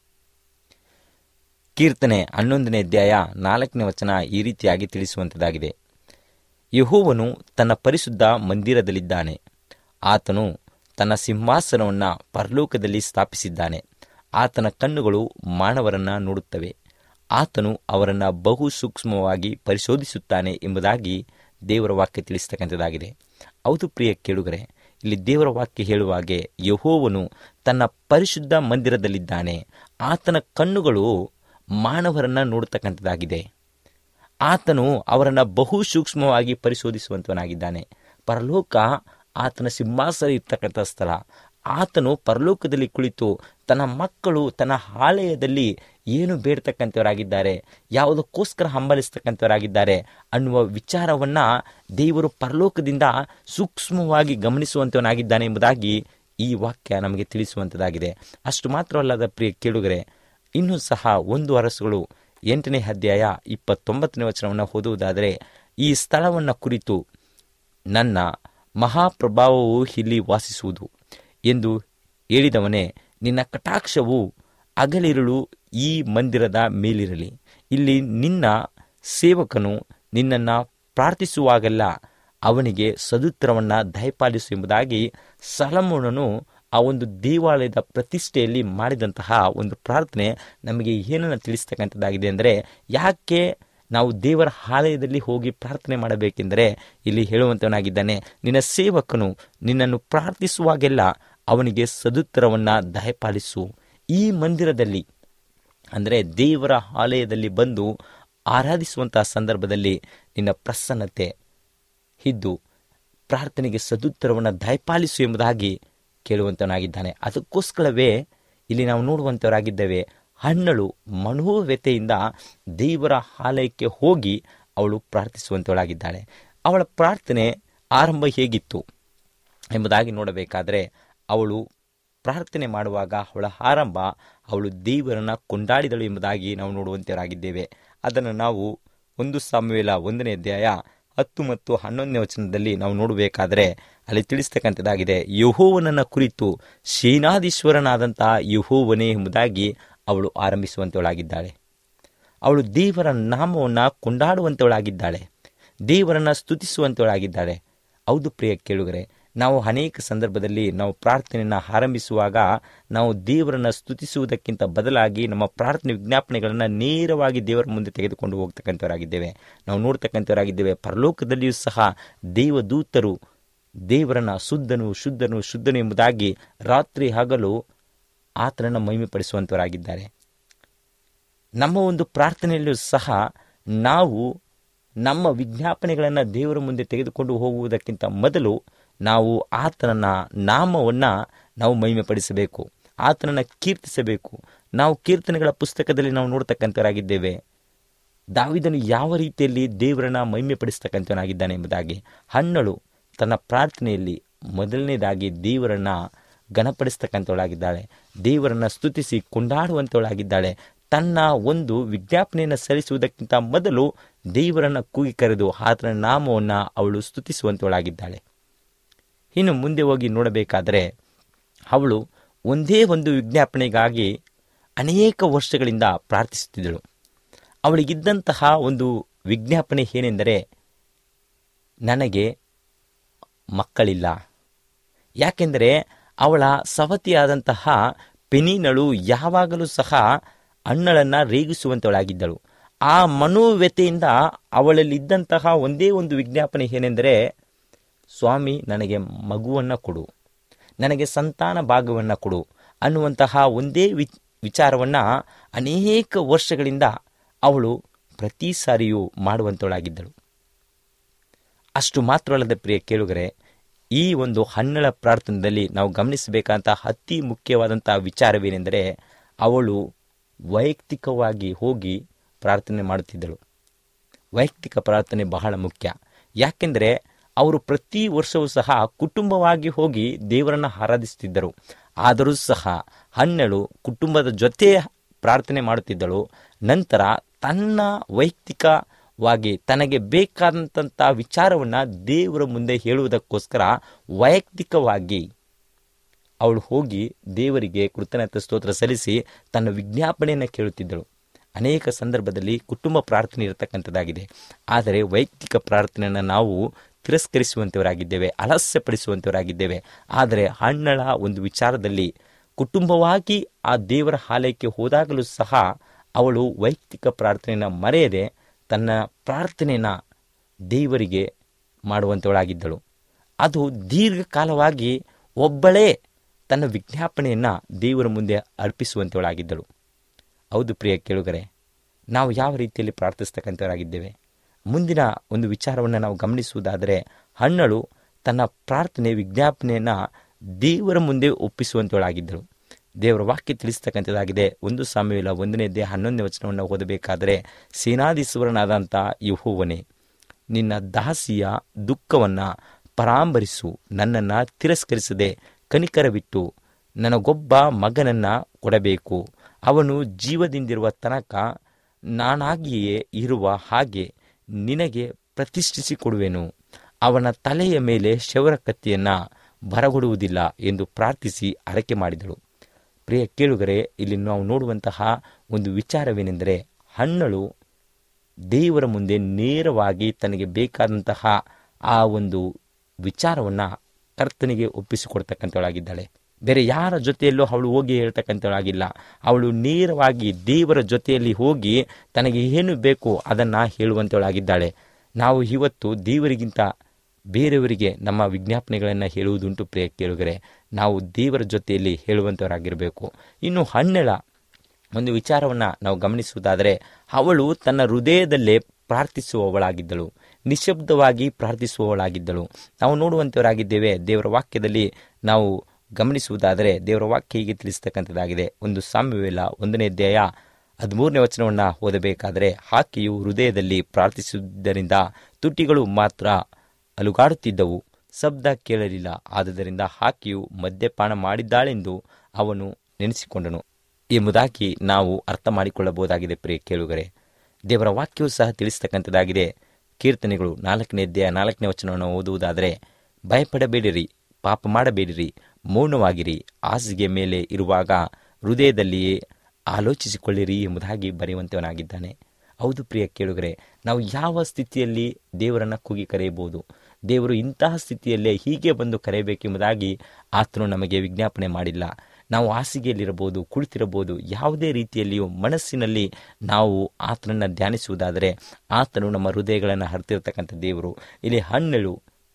ಕೀರ್ತನೆ ಹನ್ನೊಂದನೇ ಅಧ್ಯಾಯ ನಾಲ್ಕನೇ ವಚನ ಈ ರೀತಿಯಾಗಿ ತಿಳಿಸುವಂಥದ್ದಾಗಿದೆ ಯಹೋವನು ತನ್ನ ಪರಿಶುದ್ಧ ಮಂದಿರದಲ್ಲಿದ್ದಾನೆ ಆತನು ತನ್ನ ಸಿಂಹಾಸನವನ್ನು ಪರಲೋಕದಲ್ಲಿ ಸ್ಥಾಪಿಸಿದ್ದಾನೆ ಆತನ ಕಣ್ಣುಗಳು ಮಾನವರನ್ನ ನೋಡುತ್ತವೆ ಆತನು ಅವರನ್ನು ಬಹು ಸೂಕ್ಷ್ಮವಾಗಿ ಪರಿಶೋಧಿಸುತ್ತಾನೆ ಎಂಬುದಾಗಿ ದೇವರ ವಾಕ್ಯ ತಿಳಿಸ್ತಕ್ಕಂಥದ್ದಾಗಿದೆ ಹೌದು ಪ್ರಿಯ ಕೇಳುಗರೆ ಇಲ್ಲಿ ದೇವರ ವಾಕ್ಯ ಹೇಳುವ ಹಾಗೆ ಯಹೋವನು ತನ್ನ ಪರಿಶುದ್ಧ ಮಂದಿರದಲ್ಲಿದ್ದಾನೆ ಆತನ ಕಣ್ಣುಗಳು ಮಾನವರನ್ನ ನೋಡತಕ್ಕಂಥದ್ದಾಗಿದೆ ಆತನು ಅವರನ್ನು ಬಹು ಸೂಕ್ಷ್ಮವಾಗಿ ಪರಿಶೋಧಿಸುವಂತವನಾಗಿದ್ದಾನೆ ಪರಲೋಕ ಆತನ ಸಿಂಹಾಸನ ಇರ್ತಕ್ಕಂಥ ಸ್ಥಳ ಆತನು ಪರಲೋಕದಲ್ಲಿ ಕುಳಿತು ತನ್ನ ಮಕ್ಕಳು ತನ್ನ ಆಲಯದಲ್ಲಿ ಏನು ಬೇಡ್ತಕ್ಕಂಥವರಾಗಿದ್ದಾರೆ ಯಾವುದಕ್ಕೋಸ್ಕರ ಹಂಬಲಿಸ್ತಕ್ಕಂಥವರಾಗಿದ್ದಾರೆ ಅನ್ನುವ ವಿಚಾರವನ್ನು ದೇವರು ಪರಲೋಕದಿಂದ ಸೂಕ್ಷ್ಮವಾಗಿ ಗಮನಿಸುವಂತವನಾಗಿದ್ದಾನೆ ಎಂಬುದಾಗಿ ಈ ವಾಕ್ಯ ನಮಗೆ ತಿಳಿಸುವಂಥದ್ದಾಗಿದೆ ಅಷ್ಟು ಮಾತ್ರವಲ್ಲದ ಪ್ರಿಯ ಕೇಳುಗರೆ ಇನ್ನೂ ಸಹ ಒಂದು ಅರಸುಗಳು ಎಂಟನೇ ಅಧ್ಯಾಯ ಇಪ್ಪತ್ತೊಂಬತ್ತನೇ ವಚನವನ್ನು ಓದುವುದಾದರೆ ಈ ಸ್ಥಳವನ್ನು ಕುರಿತು ನನ್ನ ಮಹಾಪ್ರಭಾವವು ಇಲ್ಲಿ ವಾಸಿಸುವುದು ಎಂದು ಹೇಳಿದವನೇ ನಿನ್ನ ಕಟಾಕ್ಷವು ಅಗಲಿರುಳು ಈ ಮಂದಿರದ ಮೇಲಿರಲಿ ಇಲ್ಲಿ ನಿನ್ನ ಸೇವಕನು ನಿನ್ನನ್ನು ಪ್ರಾರ್ಥಿಸುವಾಗೆಲ್ಲ ಅವನಿಗೆ ಸದುತ್ತರವನ್ನು ದಯಪಾಲಿಸು ಎಂಬುದಾಗಿ ಸಲಮೋನನು ಆ ಒಂದು ದೇವಾಲಯದ ಪ್ರತಿಷ್ಠೆಯಲ್ಲಿ ಮಾಡಿದಂತಹ ಒಂದು ಪ್ರಾರ್ಥನೆ ನಮಗೆ ಏನನ್ನು ತಿಳಿಸ್ತಕ್ಕಂಥದ್ದಾಗಿದೆ ಅಂದರೆ ಯಾಕೆ ನಾವು ದೇವರ ಆಲಯದಲ್ಲಿ ಹೋಗಿ ಪ್ರಾರ್ಥನೆ ಮಾಡಬೇಕೆಂದರೆ ಇಲ್ಲಿ ಹೇಳುವಂತವನಾಗಿದ್ದಾನೆ ನಿನ್ನ ಸೇವಕನು ನಿನ್ನನ್ನು ಪ್ರಾರ್ಥಿಸುವಾಗೆಲ್ಲ ಅವನಿಗೆ ಸದುತ್ತರವನ್ನು ದಯಪಾಲಿಸು ಈ ಮಂದಿರದಲ್ಲಿ ಅಂದರೆ ದೇವರ ಆಲಯದಲ್ಲಿ ಬಂದು ಆರಾಧಿಸುವಂತಹ ಸಂದರ್ಭದಲ್ಲಿ ನಿನ್ನ ಪ್ರಸನ್ನತೆ ಇದ್ದು ಪ್ರಾರ್ಥನೆಗೆ ಸದುತ್ತರವನ್ನು ದಯಪಾಲಿಸು ಎಂಬುದಾಗಿ ಕೇಳುವಂತನಾಗಿದ್ದಾನೆ ಅದಕ್ಕೋಸ್ಕರವೇ ಇಲ್ಲಿ ನಾವು ನೋಡುವಂತವರಾಗಿದ್ದೇವೆ ಹಣ್ಣಳು ಮನೋವ್ಯತೆಯಿಂದ ದೇವರ ಆಲಯಕ್ಕೆ ಹೋಗಿ ಅವಳು ಪ್ರಾರ್ಥಿಸುವಂತವಳಾಗಿದ್ದಾಳೆ ಅವಳ ಪ್ರಾರ್ಥನೆ ಆರಂಭ ಹೇಗಿತ್ತು ಎಂಬುದಾಗಿ ನೋಡಬೇಕಾದರೆ ಅವಳು ಪ್ರಾರ್ಥನೆ ಮಾಡುವಾಗ ಅವಳ ಆರಂಭ ಅವಳು ದೇವರನ್ನು ಕೊಂಡಾಡಿದಳು ಎಂಬುದಾಗಿ ನಾವು ನೋಡುವಂತವರಾಗಿದ್ದೇವೆ ಅದನ್ನು ನಾವು ಒಂದು ಸಾಮುವೇಲ ಒಂದನೇ ಅಧ್ಯಾಯ ಹತ್ತು ಮತ್ತು ಹನ್ನೊಂದನೇ ವಚನದಲ್ಲಿ ನಾವು ನೋಡಬೇಕಾದ್ರೆ ಅಲ್ಲಿ ತಿಳಿಸ್ತಕ್ಕಂಥದ್ದಾಗಿದೆ ಯಹೋವನನ್ನ ಕುರಿತು ಸೇನಾಧೀಶ್ವರನಾದಂತಹ ಯಹೋವನೇ ಎಂಬುದಾಗಿ ಅವಳು ಆರಂಭಿಸುವಂತವಳಾಗಿದ್ದಾಳೆ ಅವಳು ದೇವರ ನಾಮವನ್ನು ಕೊಂಡಾಡುವಂತವಳಾಗಿದ್ದಾಳೆ ದೇವರನ್ನ ಸ್ತುತಿಸುವಂತವಳಾಗಿದ್ದಾಳೆ ಹೌದು ಪ್ರಿಯ ಕೇಳುಗರೆ ನಾವು ಅನೇಕ ಸಂದರ್ಭದಲ್ಲಿ ನಾವು ಪ್ರಾರ್ಥನೆಯನ್ನು ಆರಂಭಿಸುವಾಗ ನಾವು ದೇವರನ್ನ ಸ್ತುತಿಸುವುದಕ್ಕಿಂತ ಬದಲಾಗಿ ನಮ್ಮ ಪ್ರಾರ್ಥನೆ ವಿಜ್ಞಾಪನೆಗಳನ್ನು ನೇರವಾಗಿ ದೇವರ ಮುಂದೆ ತೆಗೆದುಕೊಂಡು ಹೋಗ್ತಕ್ಕಂಥವರಾಗಿದ್ದೇವೆ ನಾವು ನೋಡ್ತಕ್ಕಂಥವರಾಗಿದ್ದೇವೆ ಪರಲೋಕದಲ್ಲಿಯೂ ಸಹ ದೇವದೂತರು ದೇವರನ್ನ ಶುದ್ಧನು ಶುದ್ಧನು ಶುದ್ಧನು ಎಂಬುದಾಗಿ ರಾತ್ರಿ ಹಗಲು ಆತನನ್ನು ಮಹಿಮೆಪಡಿಸುವಂಥವರಾಗಿದ್ದಾರೆ ನಮ್ಮ ಒಂದು ಪ್ರಾರ್ಥನೆಯಲ್ಲೂ ಸಹ ನಾವು ನಮ್ಮ ವಿಜ್ಞಾಪನೆಗಳನ್ನು ದೇವರ ಮುಂದೆ ತೆಗೆದುಕೊಂಡು ಹೋಗುವುದಕ್ಕಿಂತ ಮೊದಲು ನಾವು ಆತನ ನಾಮವನ್ನು ನಾವು ಮಹಿಮೆಪಡಿಸಬೇಕು ಆತನನ್ನು ಕೀರ್ತಿಸಬೇಕು ನಾವು ಕೀರ್ತನೆಗಳ ಪುಸ್ತಕದಲ್ಲಿ ನಾವು ನೋಡ್ತಕ್ಕಂಥವರಾಗಿದ್ದೇವೆ ದಾವಿದನು ಯಾವ ರೀತಿಯಲ್ಲಿ ದೇವರನ್ನ ಮಹಿಮೆಪಡಿಸ್ತಕ್ಕಂಥವನಾಗಿದ್ದಾನೆ ಎಂಬುದಾಗಿ ಹಣ್ಣಳು ತನ್ನ ಪ್ರಾರ್ಥನೆಯಲ್ಲಿ ಮೊದಲನೇದಾಗಿ ದೇವರನ್ನ ಗಣಪಡಿಸ್ತಕ್ಕಂಥವಳಾಗಿದ್ದಾಳೆ ದೇವರನ್ನ ಸ್ತುತಿಸಿ ಕೊಂಡಾಡುವಂಥವಳಾಗಿದ್ದಾಳೆ ತನ್ನ ಒಂದು ವಿಜ್ಞಾಪನೆಯನ್ನು ಸಲ್ಲಿಸುವುದಕ್ಕಿಂತ ಮೊದಲು ದೇವರನ್ನ ಕೂಗಿ ಕರೆದು ಆತನ ನಾಮವನ್ನು ಅವಳು ಸ್ತುತಿಸುವಂಥವಳಾಗಿದ್ದಾಳೆ ಇನ್ನು ಮುಂದೆ ಹೋಗಿ ನೋಡಬೇಕಾದರೆ ಅವಳು ಒಂದೇ ಒಂದು ವಿಜ್ಞಾಪನೆಗಾಗಿ ಅನೇಕ ವರ್ಷಗಳಿಂದ ಪ್ರಾರ್ಥಿಸುತ್ತಿದ್ದಳು ಅವಳಿಗಿದ್ದಂತಹ ಒಂದು ವಿಜ್ಞಾಪನೆ ಏನೆಂದರೆ ನನಗೆ ಮಕ್ಕಳಿಲ್ಲ ಯಾಕೆಂದರೆ ಅವಳ ಸವತಿಯಾದಂತಹ ಪೆನಿನಳು ಯಾವಾಗಲೂ ಸಹ ಅಣ್ಣಳನ್ನು ರೇಗಿಸುವಂತವಳಾಗಿದ್ದಳು ಆ ಮನೋವ್ಯತೆಯಿಂದ ಅವಳಲ್ಲಿದ್ದಂತಹ ಒಂದೇ ಒಂದು ವಿಜ್ಞಾಪನೆ ಏನೆಂದರೆ ಸ್ವಾಮಿ ನನಗೆ ಮಗುವನ್ನು ಕೊಡು ನನಗೆ ಸಂತಾನ ಭಾಗವನ್ನು ಕೊಡು ಅನ್ನುವಂತಹ ಒಂದೇ ವಿ ವಿಚಾರವನ್ನು ಅನೇಕ ವರ್ಷಗಳಿಂದ ಅವಳು ಪ್ರತಿ ಸಾರಿಯೂ ಮಾಡುವಂತವಳಾಗಿದ್ದಳು ಅಷ್ಟು ಮಾತ್ರವಲ್ಲದೆ ಪ್ರಿಯ ಕೇಳುಗರೆ ಈ ಒಂದು ಹಣ್ಣಳ ಪ್ರಾರ್ಥನೆಯಲ್ಲಿ ನಾವು ಗಮನಿಸಬೇಕಾದಂಥ ಅತಿ ಮುಖ್ಯವಾದಂಥ ವಿಚಾರವೇನೆಂದರೆ ಅವಳು ವೈಯಕ್ತಿಕವಾಗಿ ಹೋಗಿ ಪ್ರಾರ್ಥನೆ ಮಾಡುತ್ತಿದ್ದಳು ವೈಯಕ್ತಿಕ ಪ್ರಾರ್ಥನೆ ಬಹಳ ಮುಖ್ಯ ಯಾಕೆಂದರೆ ಅವರು ಪ್ರತಿ ವರ್ಷವೂ ಸಹ ಕುಟುಂಬವಾಗಿ ಹೋಗಿ ದೇವರನ್ನು ಆರಾಧಿಸುತ್ತಿದ್ದರು ಆದರೂ ಸಹ ಹಣ್ಣಳು ಕುಟುಂಬದ ಜೊತೆ ಪ್ರಾರ್ಥನೆ ಮಾಡುತ್ತಿದ್ದಳು ನಂತರ ತನ್ನ ವೈಯಕ್ತಿಕವಾಗಿ ತನಗೆ ಬೇಕಾದಂಥ ವಿಚಾರವನ್ನು ದೇವರ ಮುಂದೆ ಹೇಳುವುದಕ್ಕೋಸ್ಕರ ವೈಯಕ್ತಿಕವಾಗಿ ಅವಳು ಹೋಗಿ ದೇವರಿಗೆ ಕೃತಜ್ಞತೆ ಸ್ತೋತ್ರ ಸಲ್ಲಿಸಿ ತನ್ನ ವಿಜ್ಞಾಪನೆಯನ್ನು ಕೇಳುತ್ತಿದ್ದಳು ಅನೇಕ ಸಂದರ್ಭದಲ್ಲಿ ಕುಟುಂಬ ಪ್ರಾರ್ಥನೆ ಇರತಕ್ಕಂಥದ್ದಾಗಿದೆ ಆದರೆ ವೈಯಕ್ತಿಕ ಪ್ರಾರ್ಥನೆಯನ್ನು ನಾವು ತಿರಸ್ಕರಿಸುವಂಥವರಾಗಿದ್ದೇವೆ ಅಲಸ್ಯಪಡಿಸುವಂಥವರಾಗಿದ್ದೇವೆ ಆದರೆ ಹಣ್ಣಳ ಒಂದು ವಿಚಾರದಲ್ಲಿ ಕುಟುಂಬವಾಗಿ ಆ ದೇವರ ಆಲಯಕ್ಕೆ ಹೋದಾಗಲೂ ಸಹ ಅವಳು ವೈಯಕ್ತಿಕ ಪ್ರಾರ್ಥನೆಯನ್ನು ಮರೆಯದೆ ತನ್ನ ಪ್ರಾರ್ಥನೆಯನ್ನು ದೇವರಿಗೆ ಮಾಡುವಂಥವಳಾಗಿದ್ದಳು ಅದು ದೀರ್ಘಕಾಲವಾಗಿ ಒಬ್ಬಳೇ ತನ್ನ ವಿಜ್ಞಾಪನೆಯನ್ನು ದೇವರ ಮುಂದೆ ಅರ್ಪಿಸುವಂಥವಳಾಗಿದ್ದಳು ಹೌದು ಪ್ರಿಯ ಕೇಳುಗರೆ ನಾವು ಯಾವ ರೀತಿಯಲ್ಲಿ ಪ್ರಾರ್ಥಿಸ್ತಕ್ಕಂಥವರಾಗಿದ್ದೇವೆ ಮುಂದಿನ ಒಂದು ವಿಚಾರವನ್ನು ನಾವು ಗಮನಿಸುವುದಾದರೆ ಹಣ್ಣಳು ತನ್ನ ಪ್ರಾರ್ಥನೆ ವಿಜ್ಞಾಪನೆಯನ್ನು ದೇವರ ಮುಂದೆ ಒಪ್ಪಿಸುವಂಥವಳಾಗಿದ್ದಳು ದೇವರ ವಾಕ್ಯ ತಿಳಿಸ್ತಕ್ಕಂಥದ್ದಾಗಿದೆ ಒಂದು ಸಾಮ್ಯವಿಲ್ಲ ಒಂದನೇದೇ ಹನ್ನೊಂದನೇ ವಚನವನ್ನು ಓದಬೇಕಾದರೆ ಸೇನಾಧೀಶ್ವರನಾದಂಥ ಯಹೋವನೇ ನಿನ್ನ ದಾಸಿಯ ದುಃಖವನ್ನು ಪರಾಂಬರಿಸು ನನ್ನನ್ನು ತಿರಸ್ಕರಿಸದೆ ಕನಿಕರವಿಟ್ಟು ನನಗೊಬ್ಬ ಮಗನನ್ನು ಕೊಡಬೇಕು ಅವನು ಜೀವದಿಂದಿರುವ ತನಕ ನಾನಾಗಿಯೇ ಇರುವ ಹಾಗೆ ನಿನಗೆ ಪ್ರತಿಷ್ಠಿಸಿ ಕೊಡುವೆನು ಅವನ ತಲೆಯ ಮೇಲೆ ಶವರ ಕತ್ತಿಯನ್ನು ಬರಗೊಡುವುದಿಲ್ಲ ಎಂದು ಪ್ರಾರ್ಥಿಸಿ ಅರಕೆ ಮಾಡಿದಳು ಪ್ರಿಯ ಕೇಳುಗರೆ ಇಲ್ಲಿ ನಾವು ನೋಡುವಂತಹ ಒಂದು ವಿಚಾರವೇನೆಂದರೆ ಹಣ್ಣಳು ದೇವರ ಮುಂದೆ ನೇರವಾಗಿ ತನಗೆ ಬೇಕಾದಂತಹ ಆ ಒಂದು ವಿಚಾರವನ್ನು ಕರ್ತನಿಗೆ ಒಪ್ಪಿಸಿಕೊಡ್ತಕ್ಕಂಥವಳಾಗಿದ್ದಾಳೆ ಬೇರೆ ಯಾರ ಜೊತೆಯಲ್ಲೂ ಅವಳು ಹೋಗಿ ಹೇಳ್ತಕ್ಕಂಥವಳಾಗಿಲ್ಲ ಅವಳು ನೇರವಾಗಿ ದೇವರ ಜೊತೆಯಲ್ಲಿ ಹೋಗಿ ತನಗೆ ಏನು ಬೇಕು ಅದನ್ನು ಹೇಳುವಂಥವಳಾಗಿದ್ದಾಳೆ ನಾವು ಇವತ್ತು ದೇವರಿಗಿಂತ ಬೇರೆಯವರಿಗೆ ನಮ್ಮ ವಿಜ್ಞಾಪನೆಗಳನ್ನು ಹೇಳುವುದುಂಟು ಪ್ರಿಯ ಕೇಳುಗರೆ ನಾವು ದೇವರ ಜೊತೆಯಲ್ಲಿ ಹೇಳುವಂಥವರಾಗಿರಬೇಕು ಇನ್ನು ಹಣ್ಣೆಳ ಒಂದು ವಿಚಾರವನ್ನು ನಾವು ಗಮನಿಸುವುದಾದರೆ ಅವಳು ತನ್ನ ಹೃದಯದಲ್ಲೇ ಪ್ರಾರ್ಥಿಸುವವಳಾಗಿದ್ದಳು ನಿಶಬ್ದವಾಗಿ ಪ್ರಾರ್ಥಿಸುವವಳಾಗಿದ್ದಳು ನಾವು ನೋಡುವಂಥವರಾಗಿದ್ದೇವೆ ದೇವರ ವಾಕ್ಯದಲ್ಲಿ ನಾವು ಗಮನಿಸುವುದಾದರೆ ದೇವರ ವಾಕ್ಯ ಹೀಗೆ ತಿಳಿಸ್ತಕ್ಕಂಥದ್ದಾಗಿದೆ ಒಂದು ಸಾಮ್ಯವಿಲ್ಲ ಒಂದನೇ ಅಧ್ಯಾಯ ಹದಿಮೂರನೇ ವಚನವನ್ನು ಓದಬೇಕಾದರೆ ಆಕೆಯು ಹೃದಯದಲ್ಲಿ ಪ್ರಾರ್ಥಿಸುವುದರಿಂದ ತುಟಿಗಳು ಮಾತ್ರ ಅಲುಗಾಡುತ್ತಿದ್ದವು ಶಬ್ದ ಕೇಳಲಿಲ್ಲ ಆದುದರಿಂದ ಆಕೆಯು ಮದ್ಯಪಾನ ಮಾಡಿದ್ದಾಳೆಂದು ಅವನು ನೆನೆಸಿಕೊಂಡನು ಎಂಬುದಾಗಿ ನಾವು ಅರ್ಥ ಮಾಡಿಕೊಳ್ಳಬಹುದಾಗಿದೆ ಪ್ರಿಯ ಕೇಳುಗರೆ ದೇವರ ವಾಕ್ಯವು ಸಹ ತಿಳಿಸ್ತಕ್ಕಂಥದ್ದಾಗಿದೆ ಕೀರ್ತನೆಗಳು ನಾಲ್ಕನೇ ಅಧ್ಯಾಯ ನಾಲ್ಕನೇ ವಚನವನ್ನು ಓದುವುದಾದರೆ ಭಯಪಡಬೇಡಿರಿ ಪಾಪ ಮಾಡಬೇಡಿರಿ ಮೌನವಾಗಿರಿ ಹಾಸಿಗೆ ಮೇಲೆ ಇರುವಾಗ ಹೃದಯದಲ್ಲಿಯೇ ಆಲೋಚಿಸಿಕೊಳ್ಳಿರಿ ಎಂಬುದಾಗಿ ಬರೆಯುವಂತವನಾಗಿದ್ದಾನೆ ಹೌದು ಪ್ರಿಯ ಕೇಳುಗರೆ ನಾವು ಯಾವ ಸ್ಥಿತಿಯಲ್ಲಿ ದೇವರನ್ನು ಕೂಗಿ ಕರೆಯಬಹುದು ದೇವರು ಇಂತಹ ಸ್ಥಿತಿಯಲ್ಲೇ ಹೀಗೆ ಬಂದು ಕರೆಯಬೇಕೆಂಬುದಾಗಿ ಆತನು ನಮಗೆ ವಿಜ್ಞಾಪನೆ ಮಾಡಿಲ್ಲ ನಾವು ಹಾಸಿಗೆಯಲ್ಲಿರಬಹುದು ಕುಳಿತಿರಬಹುದು ಯಾವುದೇ ರೀತಿಯಲ್ಲಿಯೂ ಮನಸ್ಸಿನಲ್ಲಿ ನಾವು ಆತನನ್ನು ಧ್ಯಾನಿಸುವುದಾದರೆ ಆತನು ನಮ್ಮ ಹೃದಯಗಳನ್ನು ಹರಿತಿರ್ತಕ್ಕಂಥ ದೇವರು ಇಲ್ಲಿ ಹಣ್ಣಳು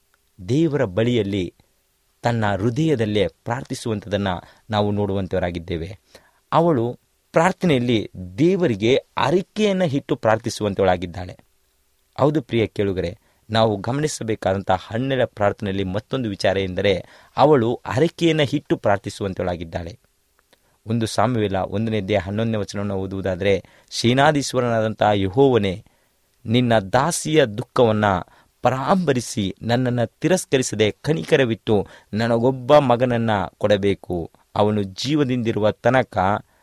ದೇವರ ಬಳಿಯಲ್ಲಿ ತನ್ನ ಹೃದಯದಲ್ಲೇ ಪ್ರಾರ್ಥಿಸುವಂಥದ್ದನ್ನು ನಾವು ನೋಡುವಂಥವರಾಗಿದ್ದೇವೆ ಅವಳು ಪ್ರಾರ್ಥನೆಯಲ್ಲಿ ದೇವರಿಗೆ ಅರಿಕೆಯನ್ನು ಇಟ್ಟು ಪ್ರಾರ್ಥಿಸುವಂಥವಳಾಗಿದ್ದಾಳೆ ಹೌದು ಪ್ರಿಯ ಕೇಳುಗರೆ ನಾವು ಗಮನಿಸಬೇಕಾದಂಥ ಹಣ್ಣೆಳ ಪ್ರಾರ್ಥನೆಯಲ್ಲಿ ಮತ್ತೊಂದು ವಿಚಾರ ಎಂದರೆ ಅವಳು ಹರಕೆಯನ್ನು ಇಟ್ಟು ಪ್ರಾರ್ಥಿಸುವಂಥವಳಾಗಿದ್ದಾಳೆ ಒಂದು ಸಾಮ್ಯವಿಲ್ಲ ಒಂದನೇ ದೇಹ ಹನ್ನೊಂದನೇ ವಚನವನ್ನು ಓದುವುದಾದರೆ ಸೇನಾಧೀಶ್ವರನಾದಂಥ ಯಹೋವನೇ ನಿನ್ನ ದಾಸಿಯ ದುಃಖವನ್ನು ಪರಾಂಬರಿಸಿ ನನ್ನನ್ನು ತಿರಸ್ಕರಿಸದೆ ಕನಿಕರವಿಟ್ಟು ನನಗೊಬ್ಬ ಮಗನನ್ನು ಕೊಡಬೇಕು ಅವನು ಜೀವದಿಂದಿರುವ ತನಕ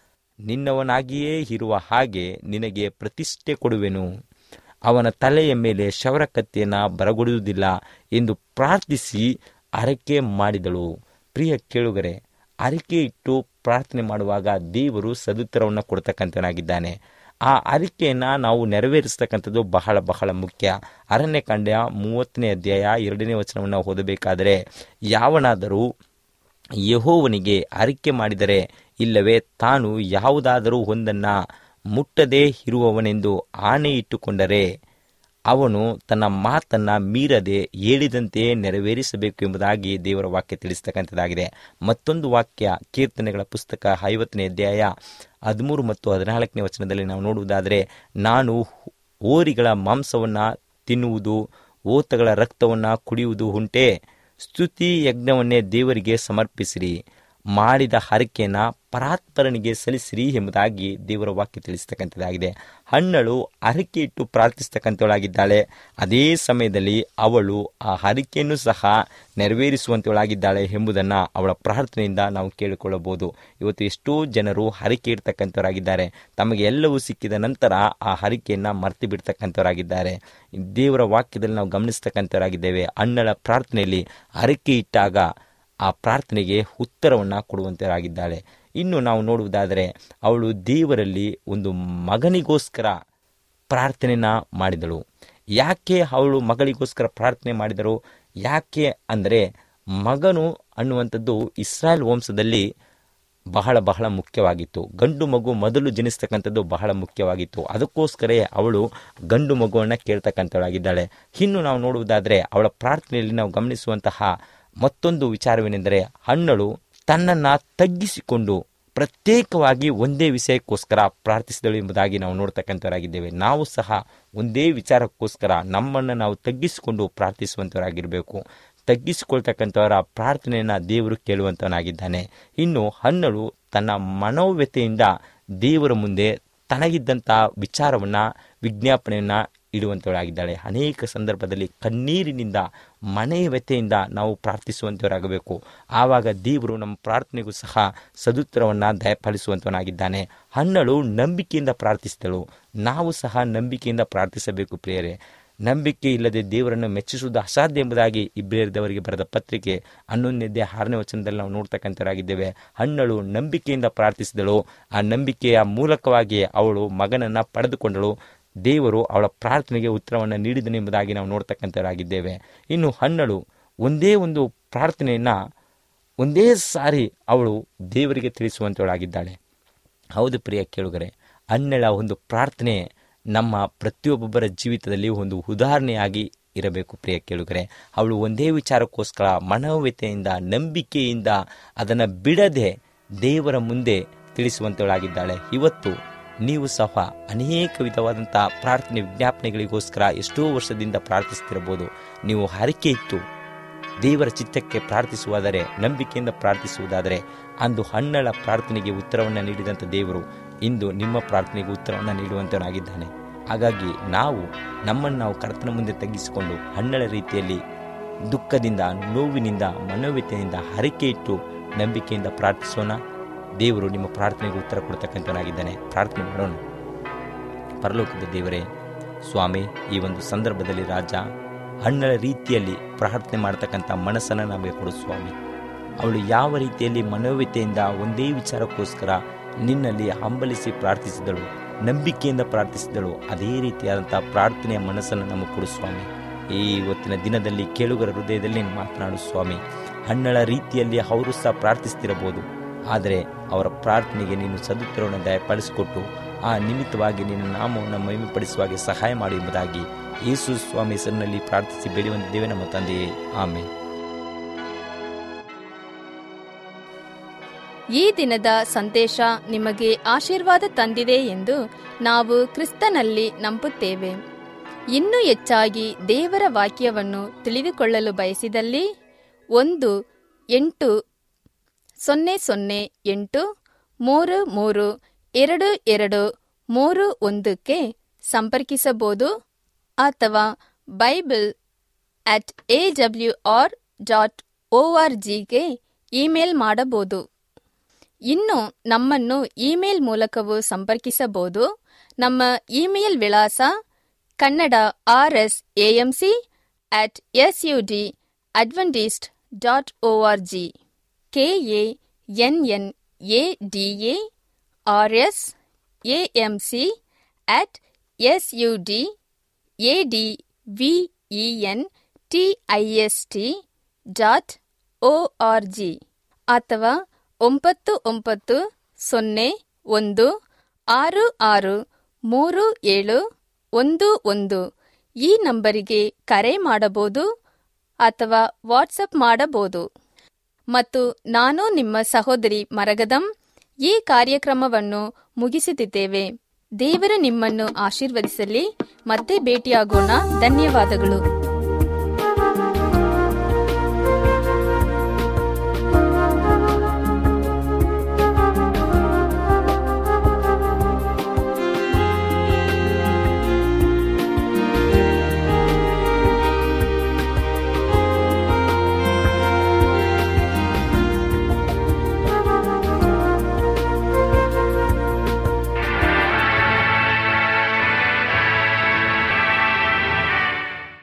ನಿನ್ನವನಾಗಿಯೇ ಇರುವ ಹಾಗೆ ನಿನಗೆ ಪ್ರತಿಷ್ಠೆ ಕೊಡುವೆನು ಅವನ ತಲೆಯ ಮೇಲೆ ಶವರ ಕತ್ತಿಯನ್ನು ಬರಗೊಡುವುದಿಲ್ಲ ಎಂದು ಪ್ರಾರ್ಥಿಸಿ ಅರಕೆ ಮಾಡಿದಳು ಪ್ರಿಯ ಕೇಳುಗರೆ ಅರಿಕೆ ಇಟ್ಟು ಪ್ರಾರ್ಥನೆ ಮಾಡುವಾಗ ದೇವರು ಸದುತ್ತರವನ್ನು ಕೊಡ್ತಕ್ಕಂಥನಾಗಿದ್ದಾನೆ ಆ ಅರಿಕೆಯನ್ನು ನಾವು ನೆರವೇರಿಸ್ತಕ್ಕಂಥದ್ದು ಬಹಳ ಬಹಳ ಮುಖ್ಯ ಅರಣ್ಯಕಾಂಡ ಮೂವತ್ತನೇ ಅಧ್ಯಾಯ ಎರಡನೇ ವಚನವನ್ನು ಓದಬೇಕಾದರೆ ಯಾವನಾದರೂ ಯಹೋವನಿಗೆ ಅರಿಕೆ ಮಾಡಿದರೆ ಇಲ್ಲವೇ ತಾನು ಯಾವುದಾದರೂ ಒಂದನ್ನು ಮುಟ್ಟದೇ ಇರುವವನೆಂದು ಆಣೆ ಇಟ್ಟುಕೊಂಡರೆ ಅವನು ತನ್ನ ಮಾತನ್ನ ಮೀರದೆ ಹೇಳಿದಂತೆಯೇ ನೆರವೇರಿಸಬೇಕು ಎಂಬುದಾಗಿ ದೇವರ ವಾಕ್ಯ ತಿಳಿಸ್ತಕ್ಕಂಥದ್ದಾಗಿದೆ ಮತ್ತೊಂದು ವಾಕ್ಯ ಕೀರ್ತನೆಗಳ ಪುಸ್ತಕ ಐವತ್ತನೇ ಅಧ್ಯಾಯ ಹದಿಮೂರು ಮತ್ತು ಹದಿನಾಲ್ಕನೇ ವಚನದಲ್ಲಿ ನಾವು ನೋಡುವುದಾದರೆ ನಾನು ಓರಿಗಳ ಮಾಂಸವನ್ನು ತಿನ್ನುವುದು ಓತಗಳ ರಕ್ತವನ್ನು ಕುಡಿಯುವುದು ಉಂಟೆ ಸ್ತುತಿ ಯಜ್ಞವನ್ನೇ ದೇವರಿಗೆ ಸಮರ್ಪಿಸಿರಿ ಮಾಡಿದ ಹರಕೆಯನ್ನು ಪರಾತ್ಪರನಿಗೆ ಸಲ್ಲಿಸಿರಿ ಎಂಬುದಾಗಿ ದೇವರ ವಾಕ್ಯ ತಿಳಿಸ್ತಕ್ಕಂಥದ್ದಾಗಿದೆ ಹಣ್ಣಳು ಹರಕೆ ಇಟ್ಟು ಪ್ರಾರ್ಥಿಸ್ತಕ್ಕಂಥವಳಾಗಿದ್ದಾಳೆ ಅದೇ ಸಮಯದಲ್ಲಿ ಅವಳು ಆ ಹರಕೆಯನ್ನು ಸಹ ನೆರವೇರಿಸುವಂಥವಳಾಗಿದ್ದಾಳೆ ಎಂಬುದನ್ನು ಅವಳ ಪ್ರಾರ್ಥನೆಯಿಂದ ನಾವು ಕೇಳಿಕೊಳ್ಳಬಹುದು ಇವತ್ತು ಎಷ್ಟೋ ಜನರು ಹರಕೆ ಇಡ್ತಕ್ಕಂಥವರಾಗಿದ್ದಾರೆ ತಮಗೆ ಎಲ್ಲವೂ ಸಿಕ್ಕಿದ ನಂತರ ಆ ಹರಕೆಯನ್ನು ಮರ್ತು ಬಿಡ್ತಕ್ಕಂಥವರಾಗಿದ್ದಾರೆ ದೇವರ ವಾಕ್ಯದಲ್ಲಿ ನಾವು ಗಮನಿಸ್ತಕ್ಕಂಥವರಾಗಿದ್ದೇವೆ ಹಣ್ಣಳ ಪ್ರಾರ್ಥನೆಯಲ್ಲಿ ಹರಕೆ ಇಟ್ಟಾಗ ಆ ಪ್ರಾರ್ಥನೆಗೆ ಉತ್ತರವನ್ನು ಕೊಡುವಂತರಾಗಿದ್ದಾಳೆ ಇನ್ನು ನಾವು ನೋಡುವುದಾದರೆ ಅವಳು ದೇವರಲ್ಲಿ ಒಂದು ಮಗನಿಗೋಸ್ಕರ ಪ್ರಾರ್ಥನೆನ ಮಾಡಿದಳು ಯಾಕೆ ಅವಳು ಮಗಳಿಗೋಸ್ಕರ ಪ್ರಾರ್ಥನೆ ಮಾಡಿದರು ಯಾಕೆ ಅಂದರೆ ಮಗನು ಅನ್ನುವಂಥದ್ದು ಇಸ್ರಾಯೇಲ್ ವಂಶದಲ್ಲಿ ಬಹಳ ಬಹಳ ಮುಖ್ಯವಾಗಿತ್ತು ಗಂಡು ಮಗು ಮೊದಲು ಜನಿಸ್ತಕ್ಕಂಥದ್ದು ಬಹಳ ಮುಖ್ಯವಾಗಿತ್ತು ಅದಕ್ಕೋಸ್ಕರ ಅವಳು ಗಂಡು ಮಗುವನ್ನು ಕೇಳ್ತಕ್ಕಂಥವಳಾಗಿದ್ದಾಳೆ ಇನ್ನು ನಾವು ನೋಡುವುದಾದರೆ ಅವಳ ಪ್ರಾರ್ಥನೆಯಲ್ಲಿ ನಾವು ಗಮನಿಸುವಂತಹ ಮತ್ತೊಂದು ವಿಚಾರವೇನೆಂದರೆ ಹಣ್ಣಳು ತನ್ನನ್ನು ತಗ್ಗಿಸಿಕೊಂಡು ಪ್ರತ್ಯೇಕವಾಗಿ ಒಂದೇ ವಿಷಯಕ್ಕೋಸ್ಕರ ಪ್ರಾರ್ಥಿಸಿದಳು ಎಂಬುದಾಗಿ ನಾವು ನೋಡ್ತಕ್ಕಂಥವರಾಗಿದ್ದೇವೆ ನಾವು ಸಹ ಒಂದೇ ವಿಚಾರಕ್ಕೋಸ್ಕರ ನಮ್ಮನ್ನು ನಾವು ತಗ್ಗಿಸಿಕೊಂಡು ಪ್ರಾರ್ಥಿಸುವಂಥವರಾಗಿರಬೇಕು ತಗ್ಗಿಸಿಕೊಳ್ತಕ್ಕಂಥವರ ಪ್ರಾರ್ಥನೆಯನ್ನು ದೇವರು ಕೇಳುವಂಥವನಾಗಿದ್ದಾನೆ ಇನ್ನು ಹಣ್ಣಳು ತನ್ನ ಮನೋವ್ಯತೆಯಿಂದ ದೇವರ ಮುಂದೆ ತನಗಿದ್ದಂಥ ವಿಚಾರವನ್ನು ವಿಜ್ಞಾಪನೆಯನ್ನು ಇಡುವಂಥವಳಾಗಿದ್ದಾಳೆ ಅನೇಕ ಸಂದರ್ಭದಲ್ಲಿ ಕಣ್ಣೀರಿನಿಂದ ಮನೆಯ ವ್ಯತೆಯಿಂದ ನಾವು ಪ್ರಾರ್ಥಿಸುವಂಥವರಾಗಬೇಕು ಆವಾಗ ದೇವರು ನಮ್ಮ ಪ್ರಾರ್ಥನೆಗೂ ಸಹ ಸದುತ್ತರವನ್ನು ದಯಪಾಲಿಸುವಂಥವನಾಗಿದ್ದಾನೆ ಹಣ್ಣಳು ನಂಬಿಕೆಯಿಂದ ಪ್ರಾರ್ಥಿಸಿದಳು ನಾವು ಸಹ ನಂಬಿಕೆಯಿಂದ ಪ್ರಾರ್ಥಿಸಬೇಕು ಪ್ರಿಯರೇ ನಂಬಿಕೆ ಇಲ್ಲದೆ ದೇವರನ್ನು ಮೆಚ್ಚಿಸುವುದು ಅಸಾಧ್ಯ ಎಂಬುದಾಗಿ ಇಬ್ರಿಯರ್ದವರಿಗೆ ಬರೆದ ಪತ್ರಿಕೆ ಹನ್ನೊಂದನೇ ಆರನೇ ವಚನದಲ್ಲಿ ನಾವು ನೋಡ್ತಕ್ಕಂಥವರಾಗಿದ್ದೇವೆ ಹಣ್ಣಳು ನಂಬಿಕೆಯಿಂದ ಪ್ರಾರ್ಥಿಸಿದಳು ಆ ನಂಬಿಕೆಯ ಮೂಲಕವಾಗಿ ಅವಳು ಮಗನನ್ನು ಪಡೆದುಕೊಂಡಳು ದೇವರು ಅವಳ ಪ್ರಾರ್ಥನೆಗೆ ಉತ್ತರವನ್ನು ನೀಡಿದನೆಂಬುದಾಗಿ ನಾವು ನೋಡ್ತಕ್ಕಂಥವರಾಗಿದ್ದೇವೆ ಇನ್ನು ಹಣ್ಣಳು ಒಂದೇ ಒಂದು ಪ್ರಾರ್ಥನೆಯನ್ನು ಒಂದೇ ಸಾರಿ ಅವಳು ದೇವರಿಗೆ ತಿಳಿಸುವಂತವಳಾಗಿದ್ದಾಳೆ ಹೌದು ಪ್ರಿಯ ಕೇಳುಗರೆ ಹನ್ನೆಳ ಒಂದು ಪ್ರಾರ್ಥನೆ ನಮ್ಮ ಪ್ರತಿಯೊಬ್ಬೊಬ್ಬರ ಜೀವಿತದಲ್ಲಿ ಒಂದು ಉದಾಹರಣೆಯಾಗಿ ಇರಬೇಕು ಪ್ರಿಯ ಕೇಳುಗರೆ ಅವಳು ಒಂದೇ ವಿಚಾರಕ್ಕೋಸ್ಕರ ಮನೋವ್ಯತೆಯಿಂದ ನಂಬಿಕೆಯಿಂದ ಅದನ್ನು ಬಿಡದೆ ದೇವರ ಮುಂದೆ ತಿಳಿಸುವಂತವಳಾಗಿದ್ದಾಳೆ ಇವತ್ತು ನೀವು ಸಹ ಅನೇಕ ವಿಧವಾದಂಥ ಪ್ರಾರ್ಥನೆ ವಿಜ್ಞಾಪನೆಗಳಿಗೋಸ್ಕರ ಎಷ್ಟೋ ವರ್ಷದಿಂದ ಪ್ರಾರ್ಥಿಸ್ತಿರಬಹುದು ನೀವು ಹರಕೆ ಇತ್ತು ದೇವರ ಚಿತ್ತಕ್ಕೆ ಪ್ರಾರ್ಥಿಸುವುದಾದರೆ ನಂಬಿಕೆಯಿಂದ ಪ್ರಾರ್ಥಿಸುವುದಾದರೆ ಅಂದು ಹಣ್ಣಳ ಪ್ರಾರ್ಥನೆಗೆ ಉತ್ತರವನ್ನು ನೀಡಿದಂಥ ದೇವರು ಇಂದು ನಿಮ್ಮ ಪ್ರಾರ್ಥನೆಗೆ ಉತ್ತರವನ್ನು ನೀಡುವಂತನಾಗಿದ್ದಾನೆ ಹಾಗಾಗಿ ನಾವು ನಮ್ಮನ್ನು ನಾವು ಕರ್ತನ ಮುಂದೆ ತಗ್ಗಿಸಿಕೊಂಡು ಹಣ್ಣಳ ರೀತಿಯಲ್ಲಿ ದುಃಖದಿಂದ ನೋವಿನಿಂದ ಮನೋವ್ಯತೆಯಿಂದ ಹರಕೆ ಇಟ್ಟು ನಂಬಿಕೆಯಿಂದ ಪ್ರಾರ್ಥಿಸೋಣ ದೇವರು ನಿಮ್ಮ ಪ್ರಾರ್ಥನೆಗೆ ಉತ್ತರ ಕೊಡ್ತಕ್ಕಂಥನಾಗಿದ್ದಾನೆ ಪ್ರಾರ್ಥನೆ ಮಾಡೋಣ ಪರಲೋಕದ ದೇವರೇ ಸ್ವಾಮಿ ಈ ಒಂದು ಸಂದರ್ಭದಲ್ಲಿ ರಾಜ ಹಣ್ಣಳ ರೀತಿಯಲ್ಲಿ ಪ್ರಾರ್ಥನೆ ಮಾಡ್ತಕ್ಕಂಥ ಮನಸ್ಸನ್ನು ನಮಗೆ ಕೊಡು ಸ್ವಾಮಿ ಅವಳು ಯಾವ ರೀತಿಯಲ್ಲಿ ಮನೋವ್ಯತೆಯಿಂದ ಒಂದೇ ವಿಚಾರಕ್ಕೋಸ್ಕರ ನಿನ್ನಲ್ಲಿ ಹಂಬಲಿಸಿ ಪ್ರಾರ್ಥಿಸಿದಳು ನಂಬಿಕೆಯಿಂದ ಪ್ರಾರ್ಥಿಸಿದಳು ಅದೇ ರೀತಿಯಾದಂಥ ಪ್ರಾರ್ಥನೆಯ ಮನಸ್ಸನ್ನು ನಮಗೆ ಕೊಡು ಸ್ವಾಮಿ ಈ ಇವತ್ತಿನ ದಿನದಲ್ಲಿ ಕೇಳುಗರ ಹೃದಯದಲ್ಲಿ ನೀನು ಮಾತನಾಡು ಸ್ವಾಮಿ ಹಣ್ಣಳ ರೀತಿಯಲ್ಲಿ ಅವರು ಸಹ ಪ್ರಾರ್ಥಿಸ್ತಿರಬಹುದು ಆದರೆ ಅವರ ಪ್ರಾರ್ಥನೆಗೆ ನೀನು ಸದುತ್ತರವನ್ನು ದಯಪಾಲಿಸಿಕೊಟ್ಟು ಆ ನಿಮಿತ್ತವಾಗಿ ನಿನ್ನ ನಾಮವನ್ನು ಮಹಿಮೆಪಡಿಸುವಾಗೆ ಸಹಾಯ ಮಾಡು ಎಂಬುದಾಗಿ ಯೇಸು ಸ್ವಾಮಿ ಹೆಸರಿನಲ್ಲಿ ಪ್ರಾರ್ಥಿಸಿ ಬೆಳೆಯುವಂತಿದ್ದೇವೆ ನಮ್ಮ ತಂದೆಯೇ ಆಮೆ ಈ ದಿನದ ಸಂದೇಶ ನಿಮಗೆ ಆಶೀರ್ವಾದ ತಂದಿದೆ ಎಂದು ನಾವು ಕ್ರಿಸ್ತನಲ್ಲಿ ನಂಬುತ್ತೇವೆ ಇನ್ನೂ ಹೆಚ್ಚಾಗಿ ದೇವರ ವಾಕ್ಯವನ್ನು ತಿಳಿದುಕೊಳ್ಳಲು ಬಯಸಿದಲ್ಲಿ ಒಂದು ಎಂಟು ಸೊನ್ನೆ ಸೊನ್ನೆ ಎಂಟು ಮೂರು ಮೂರು ಎರಡು ಎರಡು ಮೂರು ಒಂದಕ್ಕೆ ಸಂಪರ್ಕಿಸಬಹುದು ಅಥವಾ Bible at A W R dot O R ಜಿಗೆ ಇಮೇಲ್ ಮಾಡಬಹುದು ಇನ್ನು ನಮ್ಮನ್ನು ಇಮೇಲ್ ಮೂಲಕವೂ ಸಂಪರ್ಕಿಸಬಹುದು ನಮ್ಮ ಇಮೇಲ್ ವಿಳಾಸ Kannada R S AMC at S U D Adventist dot O R G K A N N A D A R S AMC at S U D A D V E N T I S T dot O R G ಅಥವಾ ಒಂಬತ್ತು ಒಂಬತ್ತು ಸೊನ್ನೆ ಒಂದು ಆರು ಆರು ಮೂರು ಏಳು ಒಂದು ಒಂದು ಈ ನಂಬರಿಗೆ ಕರೆ ಮಾಡಬಹುದು ಅಥವಾ ವಾಟ್ಸಪ್ ಮಾಡಬಹುದು ಮತ್ತು ನಾನು ನಿಮ್ಮ ಸಹೋದರಿ ಮರಗದಂ ಈ ಕಾರ್ಯಕ್ರಮವನ್ನು ಮುಗಿಸುತ್ತಿದ್ದೇವೆ ದೇವರು ನಿಮ್ಮನ್ನು ಆಶೀರ್ವದಿಸಲಿ ಮತ್ತೆ ಭೇಟಿಯಾಗೋಣ ಧನ್ಯವಾದಗಳು